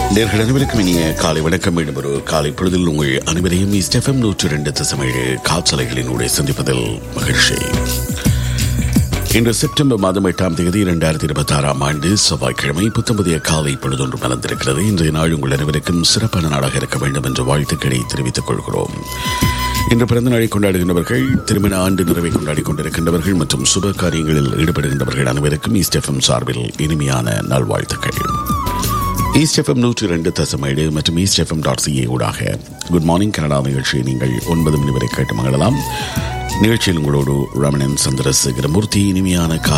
நேர்கள் அனைவருக்கும் இனிய காலை வணக்கம் மீண்டும் ஒரு காலை பொழுதில் உங்கள் அனைவரையும் ஸ்டெஃபம் நூற்றி ரெண்டு தசமேழு காற்றலைகளினூடே சந்திப்பதில் மகிழ்ச்சி இன்று செப்டம்பர் மாதம் எட்டாம் தேதி இரண்டாயிரத்தி இருபத்தி ஆறாம் ஆண்டு செவ்வாய்க்கிழமை புத்தம்பதிய காலை பொழுதொன்று மலர்ந்திருக்கிறது இன்றைய நாள் உங்கள் அனைவருக்கும் சிறப்பான நாளாக இருக்க வேண்டும் என்ற வாழ்த்துக்களை தெரிவித்துக் கொள்கிறோம் இன்று பிறந்த நாளை கொண்டாடுகின்றவர்கள் திருமண ஆண்டு நிறைவை கொண்டாடி கொண்டிருக்கின்றவர்கள் மற்றும் சுப காரியங்களில் ஈடுபடுகின்றவர்கள் அனைவருக்கும் ஈஸ்டெஃபம் சார்பில் இனிமையான நல்வாழ்த்துக்கள் ஈஸ்ட் எஃப்எம் நூற்றி ரெண்டு தசமேடு மற்றும் ஈஸ்ட் எஃப்எம் டாட் சிஏ ஊடாக குட் மார்னிங் கனடா நிகழ்ச்சியை நீங்கள் ஒன்பது மணி வரை கேட்டு மகிழலாம் நிகழ்ச்சியில் உங்களோடு ரமணன் சந்திரசேகரமூர்த்தி இனிமையான காலை